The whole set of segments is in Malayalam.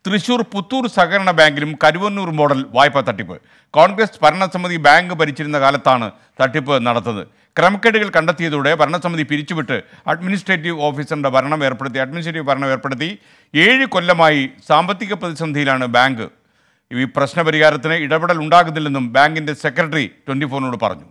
തൃശൂർ പുത്തൂർ സഹകരണ ബാങ്കിലും കരുവന്നൂർ മോഡൽ വായ്പാ തട്ടിപ്പ് കോൺഗ്രസ് ഭരണസമിതി ബാങ്ക് ഭരിച്ചിരുന്ന കാലത്താണ് തട്ടിപ്പ് നടത്തുന്നത് ക്രമക്കേടുകൾ കണ്ടെത്തിയതോടെ ഭരണസമിതി പിരിച്ചുവിട്ട് അഡ്മിനിസ്ട്രേറ്റീവ് ഓഫീസറിന്റെ ഭരണം ഏർപ്പെടുത്തി അഡ്മിനിസ്ട്രേറ്റീവ് ഭരണം ഏർപ്പെടുത്തി ഏഴ് കൊല്ലമായി സാമ്പത്തിക പ്രതിസന്ധിയിലാണ് ബാങ്ക് ഈ പ്രശ്നപരിഹാരത്തിന് ഇടപെടൽ ഉണ്ടാകുന്നില്ലെന്നും ബാങ്കിന്റെ സെക്രട്ടറി ട്വന്റി ഫോറിനോട് പറഞ്ഞു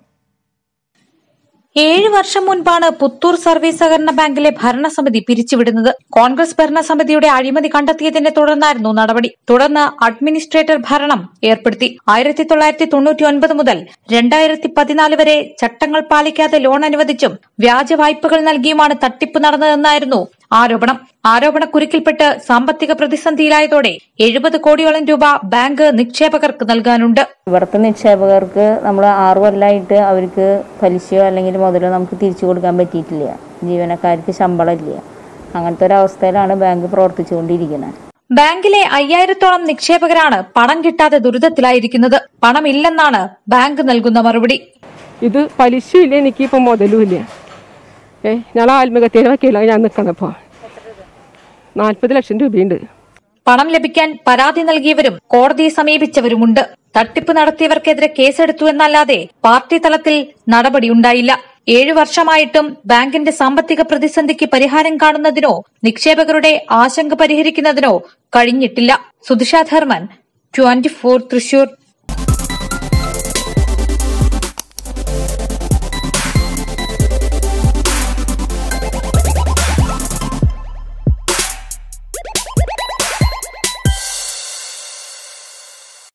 ഏഴ് വർഷം മുൻപാണ് പുത്തൂർ സർവീസ് സഹകരണ ബാങ്കിലെ ഭരണസമിതി പിരിച്ചുവിടുന്നത് കോൺഗ്രസ് ഭരണസമിതിയുടെ അഴിമതി കണ്ടെത്തിയതിനെ തുടർന്നായിരുന്നു നടപടി തുടർന്ന് അഡ്മിനിസ്ട്രേറ്റർ ഭരണം ഏർപ്പെടുത്തി ആയിരത്തി തൊള്ളായിരത്തി തൊണ്ണൂറ്റി ഒൻപത് മുതൽ രണ്ടായിരത്തി പതിനാല് വരെ ചട്ടങ്ങൾ പാലിക്കാതെ ലോൺ അനുവദിച്ചും വ്യാജ വായ്പകൾ നൽകിയുമാണ് തട്ടിപ്പ് നടന്നതെന്നായിരുന്നു ആരോപണം ആരോപണക്കുരുക്കിൽപ്പെട്ട് സാമ്പത്തിക പ്രതിസന്ധിയിലായതോടെ എഴുപത് കോടിയോളം രൂപ ബാങ്ക് നിക്ഷേപകർക്ക് നൽകാനുണ്ട് ഇവിടുത്തെ നിക്ഷേപകർക്ക് നമ്മൾ ആറു കൊല്ലമായിട്ട് അവർക്ക് പലിശയോ അല്ലെങ്കിൽ മുതലോ നമുക്ക് തിരിച്ചു കൊടുക്കാൻ പറ്റിയിട്ടില്ല ജീവനക്കാർക്ക് ശമ്പളം ഇല്ല അങ്ങനത്തെ ഒരു അവസ്ഥയിലാണ് ബാങ്ക് പ്രവർത്തിച്ചുകൊണ്ടിരിക്കുന്നത് ബാങ്കിലെ അയ്യായിരത്തോളം നിക്ഷേപകരാണ് പണം കിട്ടാതെ ദുരിതത്തിലായിരിക്കുന്നത് പണമില്ലെന്നാണ് ബാങ്ക് നൽകുന്ന മറുപടി ഇത് പലിശയില്ല എനിക്കിപ്പോൾ മുതലും ഇല്ല ഏ ഞാൻ ആത്മഹത്യയുടെ വക്കീലാണ് ഞാൻ നിൽക്കണപ്പോൾ നാൽപ്പത് ലക്ഷം രൂപയുണ്ട് പണം ലഭിക്കാൻ പരാതി നൽകിയവരും കോടതിയെ സമീപിച്ചവരുമുണ്ട് തട്ടിപ്പ് നടത്തിയവർക്കെതിരെ കേസെടുത്തു എന്നല്ലാതെ പാർട്ടി തലത്തിൽ നടപടിയുണ്ടായില്ല ഏഴു വർഷമായിട്ടും ബാങ്കിന്റെ സാമ്പത്തിക പ്രതിസന്ധിക്ക് പരിഹാരം കാണുന്നതിനോ നിക്ഷേപകരുടെ ആശങ്ക പരിഹരിക്കുന്നതിനോ കഴിഞ്ഞിട്ടില്ല സുധിഷ ധർമ്മൻ ട്വന്റി ഫോർ തൃശൂർ